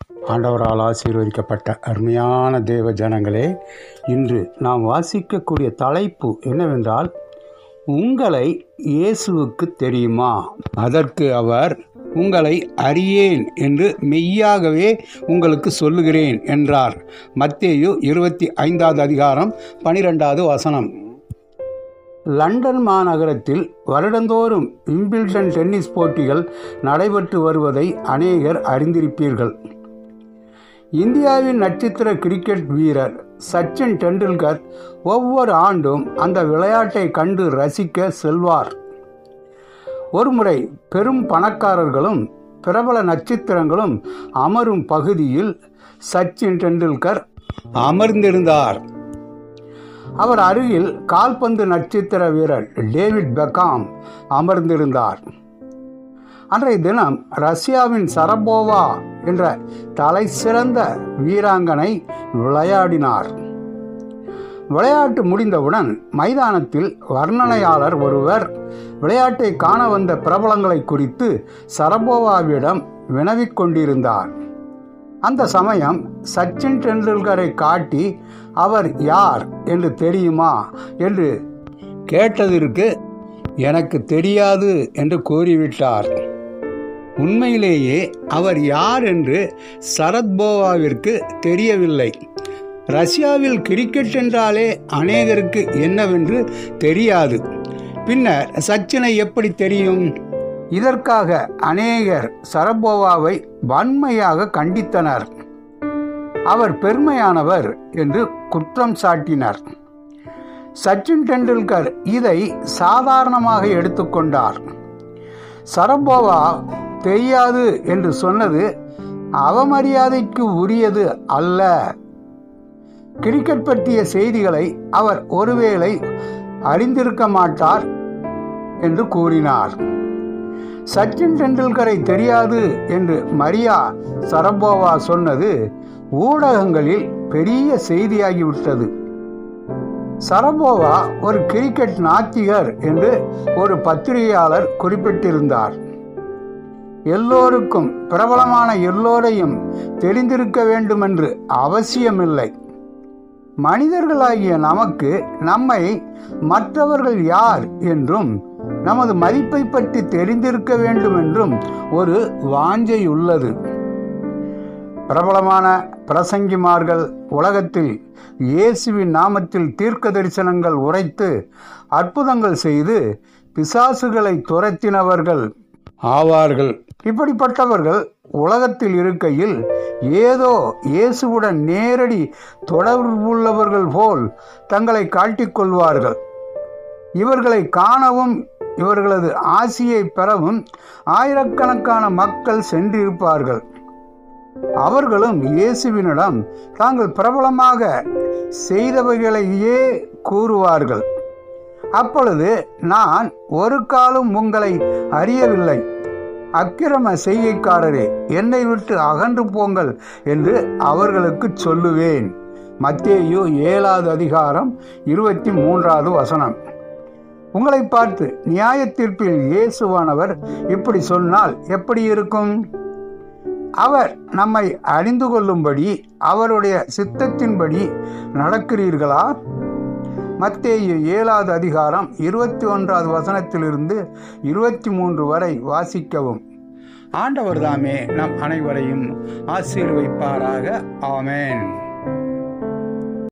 ஆண்டவரால் ஆசீர்வதிக்கப்பட்ட அருமையான தேவ ஜனங்களே இன்று நாம் வாசிக்கக்கூடிய தலைப்பு என்னவென்றால் உங்களை இயேசுவுக்கு தெரியுமா அதற்கு அவர் உங்களை அறியேன் என்று மெய்யாகவே உங்களுக்கு சொல்லுகிறேன் என்றார் மத்தேயு இருபத்தி ஐந்தாவது அதிகாரம் பனிரெண்டாவது வசனம் லண்டன் மாநகரத்தில் வருடந்தோறும் விம்பிள்டன் டென்னிஸ் போட்டிகள் நடைபெற்று வருவதை அநேகர் அறிந்திருப்பீர்கள் இந்தியாவின் நட்சத்திர கிரிக்கெட் வீரர் சச்சின் டெண்டுல்கர் ஒவ்வொரு ஆண்டும் அந்த விளையாட்டை கண்டு ரசிக்க செல்வார் ஒருமுறை பெரும் பணக்காரர்களும் பிரபல நட்சத்திரங்களும் அமரும் பகுதியில் சச்சின் டெண்டுல்கர் அமர்ந்திருந்தார் அவர் அருகில் கால்பந்து நட்சத்திர வீரர் டேவிட் பெக்காம் அமர்ந்திருந்தார் அன்றைய தினம் ரஷ்யாவின் சரபோவா என்ற தலை சிறந்த வீராங்கனை விளையாடினார் விளையாட்டு முடிந்தவுடன் மைதானத்தில் வர்ணனையாளர் ஒருவர் விளையாட்டை காண வந்த பிரபலங்களை குறித்து சரபோவாவிடம் வினவிக் கொண்டிருந்தார் அந்த சமயம் சச்சின் டெண்டுல்கரை காட்டி அவர் யார் என்று தெரியுமா என்று கேட்டதற்கு எனக்கு தெரியாது என்று கூறிவிட்டார் உண்மையிலேயே அவர் யார் என்று சரத்போவாவிற்கு தெரியவில்லை ரஷ்யாவில் கிரிக்கெட் என்றாலே அநேகருக்கு என்னவென்று தெரியாது பின்னர் சச்சினை எப்படி தெரியும் இதற்காக அநேகர் சரபோவாவை வன்மையாக கண்டித்தனர் அவர் பெருமையானவர் என்று குற்றம் சாட்டினர் சச்சின் டெண்டுல்கர் இதை சாதாரணமாக எடுத்துக்கொண்டார் சரபோவா தெரியாது என்று சொன்னது அவமரியாதைக்கு உரியது அல்ல கிரிக்கெட் பற்றிய செய்திகளை அவர் ஒருவேளை அறிந்திருக்க மாட்டார் என்று கூறினார் சச்சின் டெண்டுல்கரை தெரியாது என்று மரியா சரபோவா சொன்னது ஊடகங்களில் பெரிய செய்தியாகிவிட்டது சரபோவா ஒரு கிரிக்கெட் நாத்திகர் என்று ஒரு பத்திரிகையாளர் குறிப்பிட்டிருந்தார் எல்லோருக்கும் பிரபலமான எல்லோரையும் தெரிந்திருக்க வேண்டுமென்று அவசியமில்லை மனிதர்களாகிய நமக்கு நம்மை மற்றவர்கள் யார் என்றும் நமது மதிப்பை பற்றி தெரிந்திருக்க வேண்டும் என்றும் ஒரு வாஞ்சை உள்ளது பிரபலமான பிரசங்கிமார்கள் உலகத்தில் இயேசுவின் நாமத்தில் தீர்க்க தரிசனங்கள் உரைத்து அற்புதங்கள் செய்து பிசாசுகளை துரத்தினவர்கள் ஆவார்கள் இப்படிப்பட்டவர்கள் உலகத்தில் இருக்கையில் ஏதோ இயேசுவுடன் நேரடி தொடர்புள்ளவர்கள் போல் தங்களை காட்டிக்கொள்வார்கள் இவர்களை காணவும் இவர்களது ஆசியை பெறவும் ஆயிரக்கணக்கான மக்கள் சென்றிருப்பார்கள் அவர்களும் இயேசுவினிடம் தாங்கள் பிரபலமாக செய்தவைகளையே கூறுவார்கள் அப்பொழுது நான் ஒரு காலம் உங்களை அறியவில்லை அக்கிரம செய்கைக்காரரே என்னை விட்டு அகன்று போங்கள் என்று அவர்களுக்கு சொல்லுவேன் மத்தேயு ஏழாவது அதிகாரம் இருபத்தி மூன்றாவது வசனம் உங்களை பார்த்து நியாய தீர்ப்பில் இயேசுவானவர் இப்படி சொன்னால் எப்படி இருக்கும் அவர் நம்மை அறிந்து கொள்ளும்படி அவருடைய சித்தத்தின்படி நடக்கிறீர்களா மத்தேயு ஏழாவது அதிகாரம் இருபத்தி ஒன்றாவது வசனத்திலிருந்து இருபத்தி மூன்று வரை வாசிக்கவும் ஆண்டவர் தாமே நம் அனைவரையும் ஆசீர்வைப்பாராக ஆமேன்